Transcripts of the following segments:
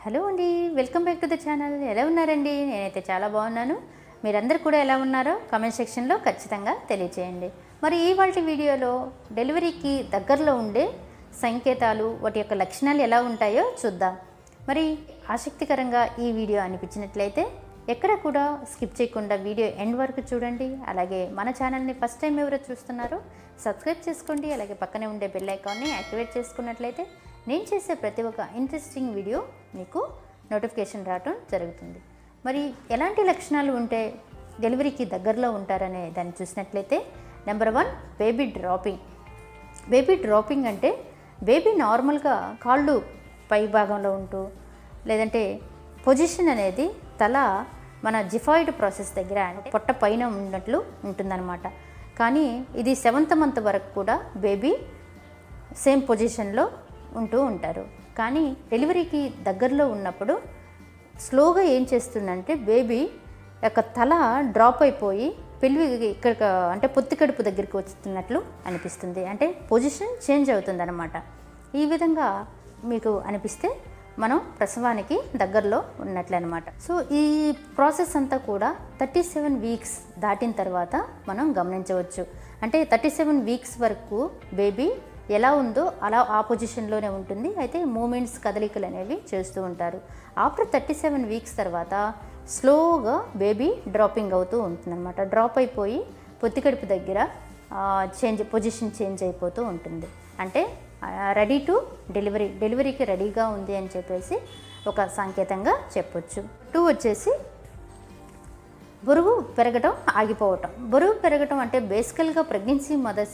hello అండి welcome back to the channel ఎలా ఉన్నారండి నేనైతే చాలా బాగున్నాను మీరందరూ కూడా ఎలా ఉన్నారో కామెంట్ సెక్షన్లో ఖచ్చితంగా తెలియచేయండి మరి ఈ వాటి వీడియోలో డెలివరీకి దగ్గరలో ఉండే సంకేతాలు వాటి యొక్క లక్షణాలు ఎలా ఉంటాయో చూద్దాం మరి ఆసక్తికరంగా ఈ వీడియో అనిపించినట్లయితే ఎక్కడ కూడా స్కిప్ చేయకుండా వీడియో ఎండ్ వరకు చూడండి అలాగే మన ఛానల్ని ఫస్ట్ టైం ఎవరో చూస్తున్నారో సబ్స్క్రైబ్ చేసుకోండి అలాగే పక్కనే ఉండే బెల్ ఐకాన్ని యాక్టివేట్ చేసుకున్నట్లయితే నేను చేసే ప్రతి ఒక్క ఇంట్రెస్టింగ్ వీడియో మీకు నోటిఫికేషన్ రావటం జరుగుతుంది మరి ఎలాంటి లక్షణాలు ఉంటే డెలివరీకి దగ్గరలో ఉంటారనే దాన్ని చూసినట్లయితే number one baby dropping baby dropping అంటే బేబీ నార్మల్గా కాళ్ళు పై భాగంలో ఉంటూ లేదంటే పొజిషన్ అనేది తల మన జిఫాయిడ్ ప్రాసెస్ దగ్గర అంటే పొట్ట పైన ఉన్నట్లు ఉంటుందన్నమాట కానీ ఇది సెవెంత్ మంత్ వరకు కూడా బేబీ సేమ్ పొజిషన్లో ఉంటూ ఉంటారు కానీ డెలివరీకి దగ్గరలో ఉన్నప్పుడు స్లోగా ఏం చేస్తుందంటే బేబీ యొక్క తల డ్రాప్ అయిపోయి పెళ్ళి ఇక్కడ అంటే పొత్తి కడుపు దగ్గరికి వస్తున్నట్లు అనిపిస్తుంది అంటే పొజిషన్ చేంజ్ అవుతుంది అనమాట ఈ విధంగా మీకు అనిపిస్తే మనం ప్రసవానికి దగ్గరలో ఉన్నట్లు అనమాట సో ఈ ప్రాసెస్ అంతా కూడా థర్టీ సెవెన్ వీక్స్ దాటిన తర్వాత మనం గమనించవచ్చు అంటే థర్టీ సెవెన్ వీక్స్ వరకు బేబీ ఎలా ఉందో అలా ఆ పొజిషన్లోనే ఉంటుంది అయితే మూమెంట్స్ కదలికలు అనేవి చేస్తూ ఉంటారు ఆఫ్టర్ థర్టీ సెవెన్ వీక్స్ తర్వాత స్లోగా బేబీ డ్రాపింగ్ అవుతూ ఉంటుందన్నమాట డ్రాప్ అయిపోయి పొత్తికడుపు దగ్గర చేంజ్ పొజిషన్ చేంజ్ అయిపోతూ ఉంటుంది అంటే రెడీ టు డెలివరీ డెలివరీకి రెడీగా ఉంది అని చెప్పేసి ఒక సంకేతంగా చెప్పొచ్చు టూ వచ్చేసి బరువు పెరగటం ఆగిపోవటం బరువు పెరగటం అంటే బేసికల్గా ప్రెగ్నెన్సీ మదర్స్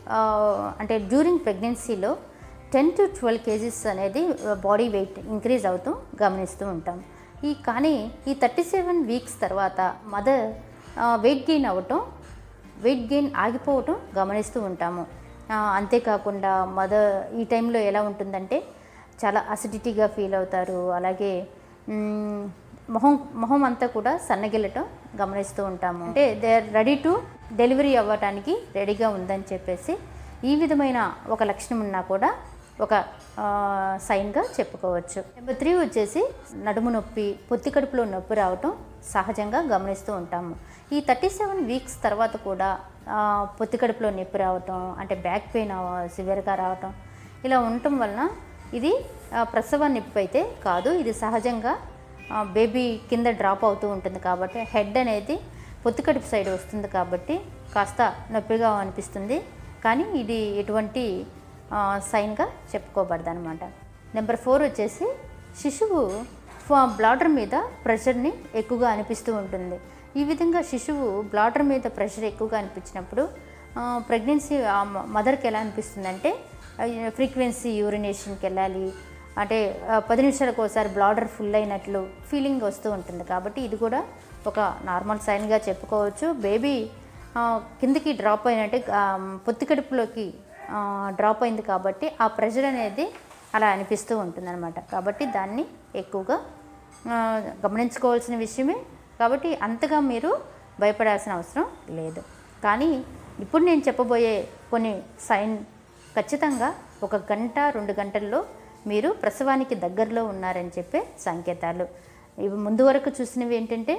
అంటే డ్యూరింగ్ ప్రెగ్నెన్సీలో టెన్ టు ట్వెల్వ్ కేజీస్ అనేది బాడీ వెయిట్ ఇంక్రీజ్ అవుతూ గమనిస్తూ ఉంటాం ఈ కానీ ఈ థర్టీ సెవెన్ వీక్స్ తర్వాత మదర్ వెయిట్ గెయిన్ అవ్వటం వెయిట్ గెయిన్ ఆగిపోవటం గమనిస్తూ ఉంటాము ఆ, అంతేకాకుండా మదర్ ఈ టైంలో ఎలా ఉంటుందంటే చాలా అసిడిటీగా ఫీల్ అవుతారు అలాగే మ్, మొహం మొహం అంతా కూడా సన్నగిల్లటం గమనిస్తూ ఉంటాము అంటే they are ready to delivery అవ్వటానికి రెడీగా ఉందని చెప్పేసి ఈ విధమైన ఒక లక్షణం ఉన్నా కూడా ఒక ఆ, సైన్గా చెప్పుకోవచ్చు నెంబర్ త్రీ వచ్చేసి నడుము నొప్పి పొత్తి కడుపులో నొప్పి రావటం సహజంగా గమనిస్తూ ఉంటాము ఈ థర్టీ సెవెన్ వీక్స్ తర్వాత కూడా ఆ, పొత్తి కడుపులో నొప్పి రావటం అంటే బ్యాక్ పెయిన్ సివియర్గా రావటం ఇలా ఉండటం వలన ఇది ఆ, ప్రసవ నొప్పి అయితే కాదు ఇది సహజంగా ఆ, బేబీ కింద డ్రాప్ అవుతూ ఉంటుంది కాబట్టి హెడ్ అనేది పొత్తికడుపు సైడ్ వస్తుంది కాబట్టి కాస్త నొప్పిగా అనిపిస్తుంది కానీ ఇది ఎటువంటి ఆ, సైన్గా చెప్పుకోబడదు అనమాట నెంబర్ ఫోర్ వచ్చేసి శిశువు ఫ- బ్లాడర్ మీద ప్రెషర్ని ఎక్కువగా అనిపిస్తూ ఉంటుంది ఈ విధంగా శిశువు బ్లాడర్ మీద ప్రెషర్ ఎక్కువగా అనిపించినప్పుడు ప్రెగ్నెన్సీ మదర్కి ఎలా అనిపిస్తుందంటే ఫ్రీక్వెన్సీ యూరినేషన్కి వెళ్ళాలి అంటే ఆ, పది నిమిషాలకు ఒకసారి బ్లాడర్ ఫుల్ అయినట్లు ఫీలింగ్ వస్తూ ఉంటుంది కాబట్టి ఇది కూడా ఒక నార్మల్ సైన్గా చెప్పుకోవచ్చు బేబీ ఆ, కిందికి డ్రాప్ అయినట్టే ఆ, పొత్తి కడుపులోకి ఆ, డ్రాప్ అయింది కాబట్టి ఆ ప్రెషర్ అనేది అలా అనిపిస్తూ ఉంటుందన్నమాట కాబట్టి దాన్ని ఎక్కువగా ఆ, గమనించుకోవాల్సిన విషయమే కాబట్టి అంతగా మీరు భయపడాల్సిన అవసరం లేదు కానీ ఇప్పుడు నేను చెప్పబోయే కొన్ని సైన్ ఖచ్చితంగా ఒక గంట రెండు గంటల్లో మీరు ప్రసవానికి దగ్గరలో ఉన్నారని చెప్పే సంకేతాలు ఇవి ముందు వరకు చూసినవి ఏంటంటే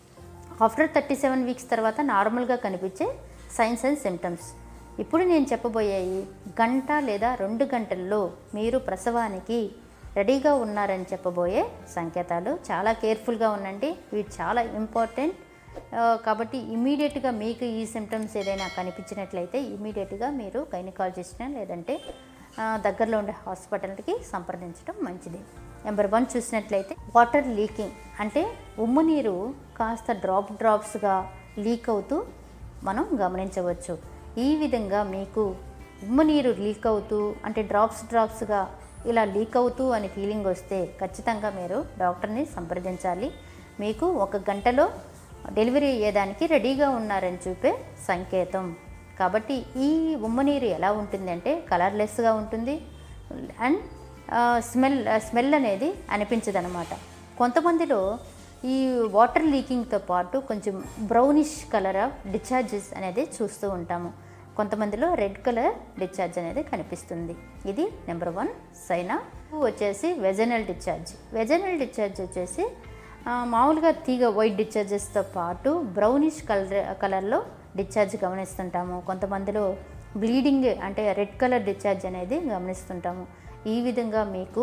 ఆఫ్టర్ థర్టీ సెవెన్ వీక్స్ తర్వాత నార్మల్గా కనిపించే సైన్స్ అండ్ సిమ్టమ్స్ ఇప్పుడు నేను చెప్పబోయేవి గంట లేదా రెండు గంటల్లో మీరు ప్రసవానికి రెడీగా ఉన్నారని చెప్పబోయే సంకేతాలు చాలా కేర్ఫుల్గా ఉండండి ఇవి చాలా ఇంపార్టెంట్ ఆ, కాబట్టి ఇమీడియట్గా మీకు ఈ సిమ్టమ్స్ ఏదైనా కనిపించినట్లయితే ఇమీడియట్గా మీరు గైనకాలజిస్ట్ని లేదంటే ఆ, దగ్గరలో ఉండే హాస్పిటల్కి సంప్రదించడం మంచిది నెంబర్ వన్ చూసినట్లయితే వాటర్ లీకింగ్ అంటే ఉమ్ము నీరు కాస్త డ్రాప్ డ్రాప్స్గా లీక్ అవుతూ మనం గమనించవచ్చు ఈ విధంగా మీకు ఉమ్ము నీరు లీక్ అవుతూ అంటే డ్రాప్స్ డ్రాప్స్గా ఇలా లీక్ అవుతూ అని ఫీలింగ్ వస్తే ఖచ్చితంగా మీరు డాక్టర్ని సంప్రదించాలి మీకు ఒక గంటలో డెలివరీ అయ్యేదానికి రెడీగా ఉన్నారని చూపే సంకేతం కాబట్టి ఈ ఉమ్మనీరు ఎలా ఉంటుంది అంటే కలర్లెస్గా ఉంటుంది అండ్ స్మెల్ స్మెల్ అనేది అనిపించదనమాట కొంతమందిలో ఈ వాటర్ లీకింగ్తో పాటు కొంచెం బ్రౌనిష్ కలర్ ఆఫ్ డిశ్చార్జెస్ అనేది చూస్తూ ఉంటాము కొంతమందిలో రెడ్ కలర్ డిశ్చార్జ్ అనేది కనిపిస్తుంది ఇది నెంబర్ వన్ సైన్ ఆఫ్ వచ్చేసి వెజనల్ డిశ్చార్జ్ వెజనల్ డిశ్చార్జ్ వచ్చేసి ఆ, మామూలుగా తీగ వైట్ డిశ్చార్జెస్తో పాటు బ్రౌనిష్ కలర్ కలర్లో డిశ్చార్జ్ గమనిస్తుంటాము కొంతమందిలో బ్లీడింగ్ అంటే రెడ్ కలర్ డిశ్చార్జ్ అనేది గమనిస్తుంటాము ఈ విధంగా మీకు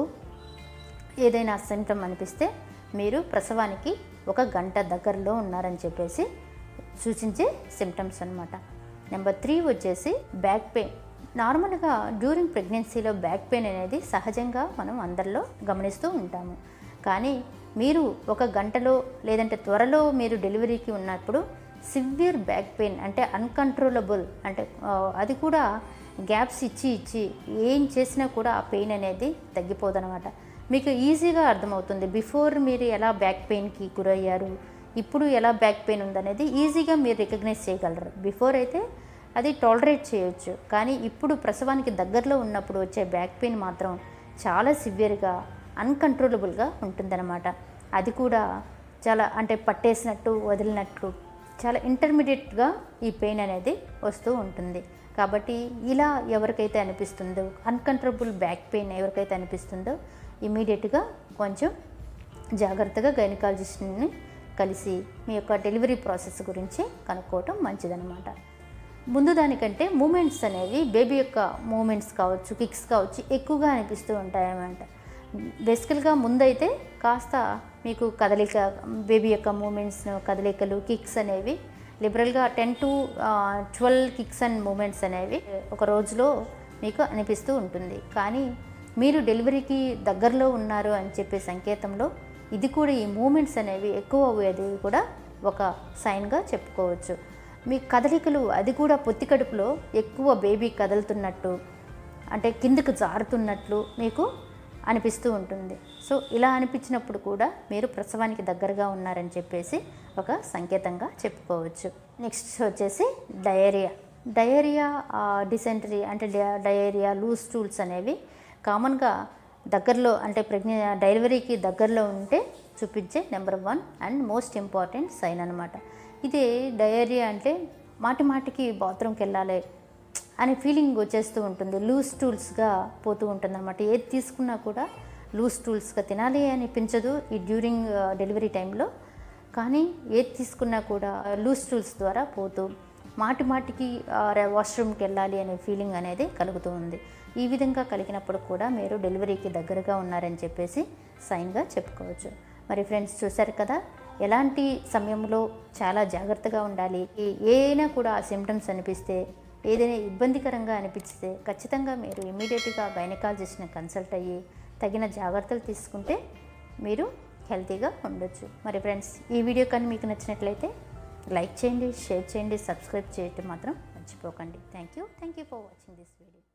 ఏదైనా సిమ్టమ్ అనిపిస్తే మీరు ప్రసవానికి ఒక గంట దగ్గరలో ఉన్నారని చెప్పేసి సూచించే సిమ్టమ్స్ అనమాట నెంబర్ త్రీ వచ్చేసి బ్యాక్ పెయిన్ నార్మల్గా డ్యూరింగ్ ప్రెగ్నెన్సీలో బ్యాక్ పెయిన్ అనేది సహజంగా మనం అందరిలో గమనిస్తూ ఉంటాము కానీ మీరు ఒక గంటలో లేదంటే త్వరలో మీరు డెలివరీకి ఉన్నప్పుడు సివియర్ బ్యాక్ పెయిన్ అంటే అన్కంట్రోలబుల్ అంటే ఆ, అది కూడా గ్యాప్స్ ఇచ్చి ఇచ్చి ఏం చేసినా కూడా ఆ పెయిన్ అనేది తగ్గిపోదన్నమాట మీకు ఈజీగా అర్థమవుతుంది బిఫోర్ మీరు ఎలా బ్యాక్ పెయిన్కి గురయ్యారు ఇప్పుడు ఎలా బ్యాక్ పెయిన్ ఉందనేది ఈజీగా మీరు రికగ్నైజ్ చేయగలరు బిఫోర్ అయితే అది టాలరేట్ చేయొచ్చు కానీ ఇప్పుడు ప్రసవానికి దగ్గరలో ఉన్నప్పుడు వచ్చే బ్యాక్ పెయిన్ మాత్రం చాలా సివియర్గా అన్కంట్రోలబుల్గా ఉంటుందన్నమాట అది కూడా చాలా అంటే పట్టేసినట్టు వదిలినట్లు చాలా ఇంటర్మీడియట్గా ఈ పెయిన్ అనేది వస్తూ ఉంటుంది కాబట్టి ఇలా ఎవరికైతే అనిపిస్తుందో అన్కంట్రోలబుల్ బ్యాక్ పెయిన్ ఎవరికైతే అనిపిస్తుందో ఇమీడియట్గా కొంచెం జాగ్రత్తగా గైనకాలజిస్ట్ని కలిసి మీ యొక్క డెలివరీ ప్రాసెస్ గురించి కనుక్కోవటం మంచిదన్నమాట ముందు దానికంటే మూమెంట్స్ అనేవి బేబీ యొక్క మూమెంట్స్ కావచ్చు కిక్స్ కావచ్చు ఎక్కువగా అనిపిస్తూ ఉంటాయన్నమాట బేసికల్గా ముందైతే కాస్త మీకు కదలిక బేబీ యొక్క మూమెంట్స్ కదలికలు కిక్స్ అనేవి లిబరల్గా ten to twelve kicks and movements అనేవి ఒక రోజులో మీకు అనిపిస్తూ ఉంటుంది కానీ మీరు డెలివరీకి దగ్గరలో ఉన్నారు అని చెప్పే సంకేతంలో ఇది కూడా ఈ మూమెంట్స్ అనేవి ఎక్కువ అయ్యేది కూడా ఒక సైన్గా చెప్పుకోవచ్చు మీ కదలికలు అది కూడా పొత్తి కడుపులో ఎక్కువ బేబీ కదులుతున్నట్టు అంటే కిందకు జారుతున్నట్లు మీకు అనిపిస్తూ ఉంటుంది సో ఇలా అనిపించినప్పుడు కూడా మీరు ప్రసవానికి దగ్గరగా ఉన్నారని చెప్పేసి ఒక సంకేతంగా చెప్పుకోవచ్చు నెక్స్ట్ వచ్చేసి డయేరియా డయేరియా డిసెంటరీ అంటే డ- డయేరియా లూజ్ టూల్స్ అనేవి కామన్గా దగ్గరలో అంటే ప్రెగ్నె డెలివరీకి దగ్గరలో ఉంటే చూపించే number one and most important sign అనమాట ఇది డయేరియా అంటే మాటి మాటికి బాత్రూమ్కి వెళ్ళాలి అనే ఫీలింగ్ వచ్చేస్తూ ఉంటుంది లూజ్ టూల్స్గా పోతూ ఉంటుంది అనమాట ఏది తీసుకున్నా కూడా లూజ్ టూల్స్గా తినాలి అనిపించదు ఈ డ్యూరింగ్ డెలివరీ టైంలో కానీ ఏది తీసుకున్నా కూడా లూజ్ టూల్స్ ద్వారా పోతూ మాటి మాటికి వాష్రూమ్కి వెళ్ళాలి అనే ఫీలింగ్ అనేది కలుగుతూ ఉంది ఈ విధంగా కలిగినప్పుడు కూడా మీరు డెలివరీకి దగ్గరగా ఉన్నారని చెప్పేసి సైన్గా చెప్పుకోవచ్చు మరి ఫ్రెండ్స్ చూశారు కదా ఎలాంటి సమయంలో చాలా జాగ్రత్తగా ఉండాలి ఈ- ఏదైనా కూడా ఆ సిమ్టమ్స్ అనిపిస్తే ఏదైనా ఇబ్బందికరంగా అనిపిస్తే ఖచ్చితంగా మీరు ఇమీడియట్గా గైనకాలజిస్ట్ని కన్సల్ట్ అయ్యి తగిన జాగ్రత్తలు తీసుకుంటే మీరు హెల్తీగా ఉండొచ్చు మరి ఫ్రెండ్స్ ఈ వీడియో కానీ మీకు నచ్చినట్లయితే లైక్ చేయండి షేర్ చేయండి సబ్స్క్రైబ్ చేయటం మాత్రం మర్చిపోకండి thank you thank you for watching this video